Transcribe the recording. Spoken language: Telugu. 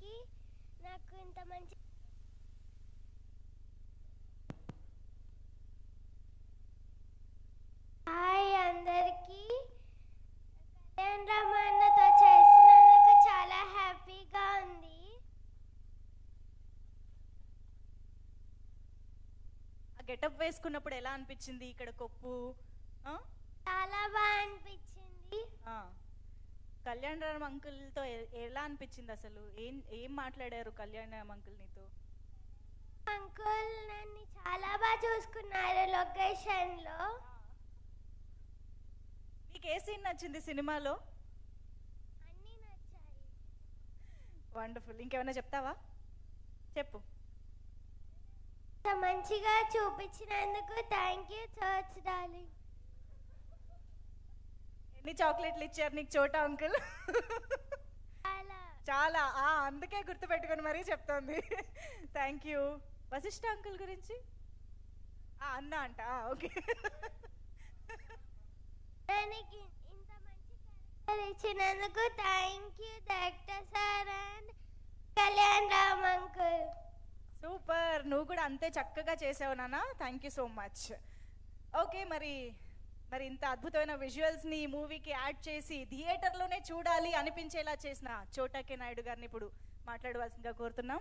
అందరికీ నాకు ఇంత మంచి హాయ్ అందరికీ కళ్యాణ్ రామన్నతో చేసినందుకు చాలా హ్యాపీగా ఉంది ఆ గెటప్ వేసుకున్నప్పుడు ఎలా అనిపించింది ఇక్కడ కొప్పు ఆ? చాలా బాగా అనిపించింది ఆ. కళ్యాణ్ రామ్ అంకుల్తో ఎ- ఎలా అనిపించింది అసలు ఏం ఏం మాట్లాడారు కళ్యాణ్ రామ్ అంకుల్ నీతో అంకుల్ నన్ను చాలా బాగా చూసుకున్నారు లొకేషన్లో నీకు ఏ సీన్ నచ్చింది సినిమాలో అన్నీ నచ్చాయి వండర్ఫుల్ ఇంకేమైనా చెప్తావా చెప్పు ఇంత మంచిగా చూపించినందుకు థ్యాంక్ యూ చర్చ్ డార్లింగ్ ఎన్ని చాక్లెట్లు ఇచ్చారు నీకు చోటా అంకుల్ చాలా చాలా ఆ, అందుకే గుర్తుపెట్టుకొని మరీ చెప్తోంది థ్యాంక్ యూ వశిష్ఠ అంకుల్ గురించి ఆ, అన్న అంట ఓకే దానికి ఇంత మంచి క్యారెక్టర్ ఇచ్చినందుకు thank you director sir and Kalyan Ram uncle super నువ్వు కూడా అంతే చక్కగా చేసావు నాన్న thank you so much okay మరి మరి ఇంత అద్భుతమైన విజువల్స్ని ఈ మూవీకి యాడ్ చేసి థియేటర్లోనే చూడాలి అనిపించేలా చేసిన చోటాకే నాయుడు గారిని ఇప్పుడు మాట్లాడవలసిందిగా కోరుతున్నాం